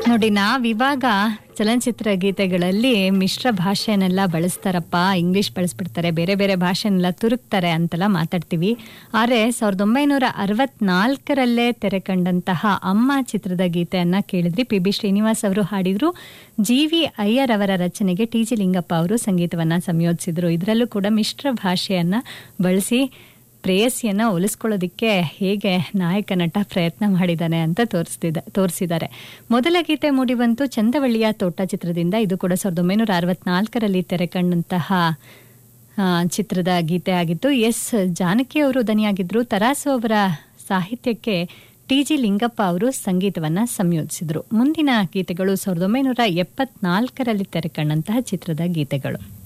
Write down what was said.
ನೋಡಿ ನಾವಿವಾಗ ಚಲನಚಿತ್ರ ಗೀತೆಗಳಲ್ಲಿ ಮಿಶ್ರ ಭಾಷೆಯನ್ನೆಲ್ಲ ಬಳಸ್ತಾರಪ್ಪ ಇಂಗ್ಲಿಷ್ ಬಳಸ್ಬಿಡ್ತಾರೆ ಬೇರೆ ಬೇರೆ ಭಾಷೆನೆಲ್ಲ ತುರುಕ್ತಾರೆ ಅಂತೆಲ್ಲ ಮಾತಾಡ್ತೀವಿ ಆದರೆ ಸಾವಿರದ ಒಂಬೈನೂರ ಅರವತ್ನಾಲ್ಕರಲ್ಲೇ ತೆರೆ ಕಂಡಂತಹ ಅಮ್ಮ ಚಿತ್ರದ ಗೀತೆಯನ್ನ ಕೇಳಿದ್ರಿ ಪಿ ಬಿ ಶ್ರೀನಿವಾಸ್ ಅವರು ಹಾಡಿದ್ರು ಜಿ ವಿ ಅಯ್ಯರ್ ಅವರ ರಚನೆಗೆ ಟಿ ಜಿ ಲಿಂಗಪ್ಪ ಅವರು ಸಂಗೀತವನ್ನ ಸಂಯೋಜಿಸಿದ್ರು ಇದರಲ್ಲೂ ಕೂಡ ಮಿಶ್ರ ಭಾಷೆಯನ್ನ ಬಳಸಿ ಪ್ರೇಯಸಿಯನ್ನ ಒಲಿಸ್ಕೊಳ್ಳೋದಿಕ್ಕೆ ಹೇಗೆ ನಾಯಕ ನಟ ಪ್ರಯತ್ನ ಮಾಡಿದ್ದಾನೆ ಅಂತ ತೋರಿಸ್ತಿದ್ದ ತೋರಿಸಿದ್ದಾರೆ ಮೊದಲ ಗೀತೆ ಮೂಡಿಬಂತು ಚಂದವಳ್ಳಿಯ ತೋಟ ಚಿತ್ರದಿಂದ ಇದು ಕೂಡ ಸಾವಿರದ ಒಂಬೈನೂರ ಅರವತ್ನಾಲ್ಕರಲ್ಲಿ ತೆರೆ ಕಂಡಂತಹ ಆ, ಚಿತ್ರದ ಗೀತೆ ಆಗಿತ್ತು ಎಸ್ ಜಾನಕಿ ಅವರು ದನಿಯಾಗಿದ್ರು ತರಾಸು ಅವರ ಸಾಹಿತ್ಯಕ್ಕೆ ಟಿ ಜಿ ಲಿಂಗಪ್ಪ ಅವರು ಸಂಗೀತವನ್ನ ಸಂಯೋಜಿಸಿದ್ರು ಮುಂದಿನ ಗೀತೆಗಳು ಸಾವಿರದ ಒಂಬೈನೂರ ಎಪ್ಪತ್ನಾಲ್ಕರಲ್ಲಿ ತೆರೆ ಕಂಡಂತಹ ಚಿತ್ರದ ಗೀತೆಗಳು